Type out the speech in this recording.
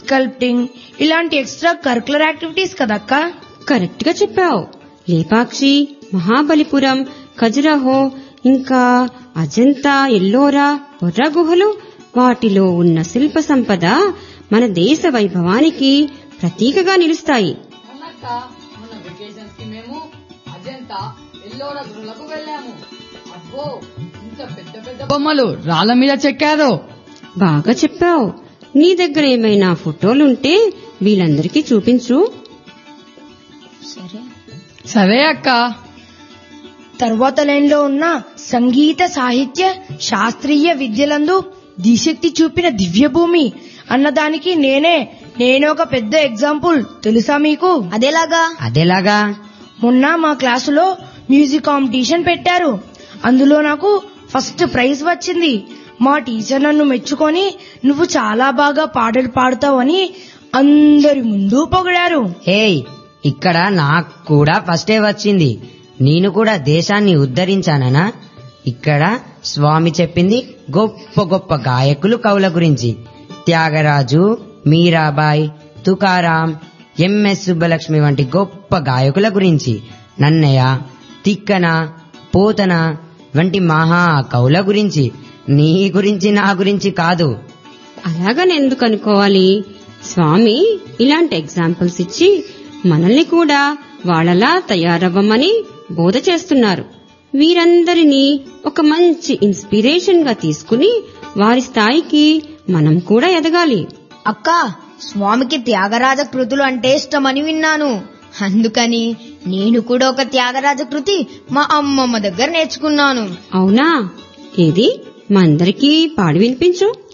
sculpting ఇలాంటి extra curricular activities కదక్క correct గా చెప్పావు లేపాక్షి మహాబలిపురం ఖజురహో ఇంకా అజంతా ఎల్లోరా బొర్రా గుహలు వాటిలో ఉన్న శిల్ప సంపద మన దేశ వైభవానికి ప్రతీకగా నిలుస్తాయి మొన్నక్క మొన్న వెకేషన్స్ కి మేము అజంతా ఎల్లోరా గుహలకు వెళ్ళాము అబ్బో ఇంత పెద్ద పెద్ద బొమ్మలు రాళ్ళ మీద చెక్కారు బాగా చెప్పావు నీ దగ్గర ఏమైనా ఫోటోలుంటే వీళ్ళందరికీ చూపించు సరే అక్క తర్వాత లైన్ లో ఉన్న సంగీత సాహిత్య శాస్త్రీయ విద్యలందు దిశక్తి చూపిన దివ్య భూమి అన్నదానికి నేనే నేనే ఒక పెద్ద ఎగ్జాంపుల్ తెలుసా మీకు అదేలాగా అదేలాగా మొన్న మా క్లాసులో మ్యూజిక్ కాంపిటీషన్ పెట్టారు అందులో నాకు ఫస్ట్ ప్రైజ్ వచ్చింది మా టీచర్ నన్ను మెచ్చుకొని నువ్వు చాలా బాగా పాటలు పాడుతావని అందరి ముందు పొగిడారు హేయ్ ఇక్కడ నాకు కూడా ఫస్టే వచ్చింది నేను కూడా దేశాన్ని ఉద్ధరించాననా ఇక్కడ స్వామి చెప్పింది గొప్ప గొప్ప గాయకులు కవుల గురించి త్యాగరాజు మీరాబాయ్ తుకారాం ఎంఎస్ సుబ్బలక్ష్మి వంటి గొప్ప గాయకుల గురించి నన్నయ్య తిక్కన పోతన వంటి మహా కవుల గురించి నీ గురించి నా గురించి కాదు అలాగని ఎందుకు అనుకోవాలి స్వామి ఇలాంటి ఎగ్జాంపుల్స్ ఇచ్చి మనల్ని కూడా వాళ్ళలా తయారవ్వమని బోధ చేస్తున్నారు వీరందరినీ ఒక మంచి ఇన్స్పిరేషన్ గా తీసుకుని వారి స్థాయికి మనం కూడా ఎదగాలి అక్క స్వామికి త్యాగరాజ కృతులు అంటే ఇష్టమని విన్నాను అందుకని నేను కూడా ఒక త్యాగరాజ కృతి మా అమ్మమ్మ దగ్గర నేర్చుకున్నాను అవునా ఏది మా అందరికీ పాడి వినిపించు